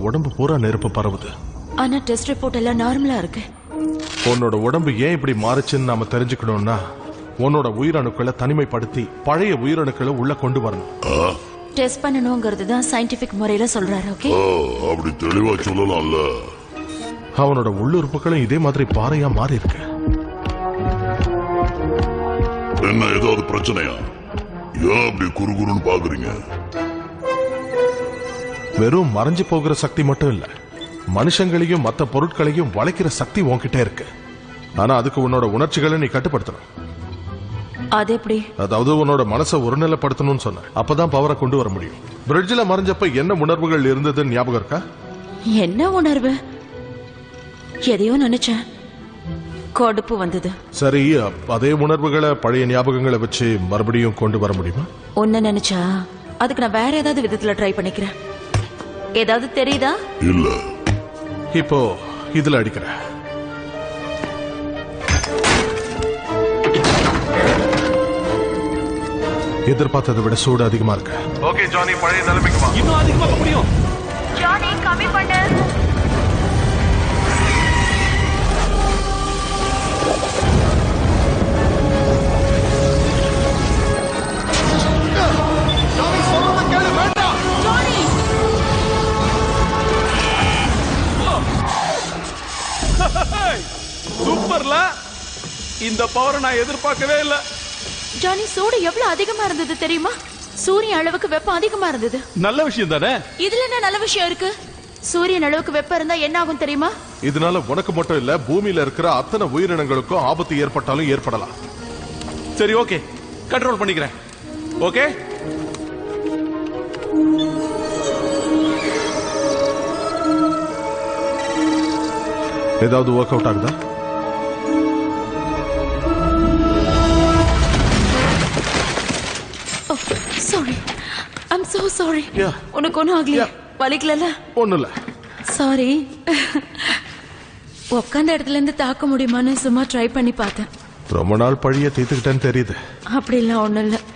உடம்பு பூரா நெருப்பு பரவுது ஆனா டெஸ்ட் ரிப்போர்ட் எல்லாம் நார்மலா இருக்கு உன்னோட உடம்பு ஏன் இப்படி மாறுச்சுன்னு நாம தெரிஞ்சுக்கணும்னா உன்னோட உயிரணுக்களை தனிமைப்படுத்தி பழைய உயிரணுக்களை உள்ள கொண்டு வரணும் டெஸ்ட் பண்ணணுங்கிறது தான் சயின்டிபிக் முறையில சொல்றாரு ஓகே ஆ, அப்படி தெளிவா சொல்லலாம்ல அவனோட உள்ளுறுப்புகளும் இதே மாதிரி பாறையா மாறி இருக்கு என்ன ஏதாவது பிரச்சனையா ஏன் அப்படி குறுகுறுன்னு பாக்குறீங்க வெறும் மறைஞ்சு போகிற சக்தி மட்டும் இல்ல மனுஷங்களையும் மத்த பொருட்களையும் வளைக்கிற சக்தி உன்கிட்ட இருக்கு ஆனா அதுக்கு உன்னோட உணர்ச்சிகளை நீ கட்டுப்படுத்தணும் அது எப்படி அதாவது உன்னோட மனசை ஒருநிலைப்படுத்தணும்னு சொன்ன அப்பதான் பவரை கொண்டு வர முடியும் பிரிட்ஜில் மறைஞ்சப்ப என்ன உணர்வுகள் இருந்ததுன்னு ஞாபகம் இருக்கா என்ன உணர்வு எதையோ நினைச்சேன் கடுப்பு வந்தது சரி அப்- அதே உணர்வுகளை பழைய ஞாபகங்களை வச்சு மறுபடியும் கொண்டு வர முடியுமா ஒன்னு நினைச்சா அதுக்கு நான் வேற ஏதாவது விதத்துல ட்ரை பண்ணிக்கிறேன் ஏதாவது தெரியுதா இல்ல இப்போ இதுல அடிக்கிற எதிர்பார்த்ததை விட சூடு அதிகமா இருக்கு ஓகே ஜானி பழைய நிலைமைக்கு வா இன்னும் அதிகமாக முடியும் சூப்பர்ல இந்த பவரை நான் எதிர்பார்க்கவே இல்லை ஜானி சூடு எவ்வளவு அதிகமா இருந்தது தெரியுமா சூரியன் அளவுக்கு வெப்பம் அதிகமா இருந்தது நல்ல விஷயம் தானே இதுல என்ன நல்ல விஷயம் இருக்கு சூரியன் அளவுக்கு வெப்பம் இருந்தா என்ன ஆகும் தெரியுமா இதனால உனக்கு மட்டும் இல்ல பூமியில இருக்கிற அத்தனை உயிரினங்களுக்கும் ஆபத்து ஏற்பட்டாலும் ஏற்படலாம் சரி ஓகே கண்ட்ரோல் பண்ணிக்கிறேன் ஓகே ஏதாவது ஒர்க் அவுட் ஆகுதா sorry I'm so sorry Yeah. உனக்கு ஒன்றும் ஆகலையா Yeah. வலிக்கலல்ல ஒண்ணும் இல்ல சாரி உட்காந்த இடத்துல இருந்து தாக்க முடியுமான்னு சும்மா ட்ரை பண்ணி பார்த்தேன் ரொம்ப நாள் பழிய தீர்த்துக்கிட்டேன்னு தெரியுது அப்படிலாம் ஒண்ணும் இல்ல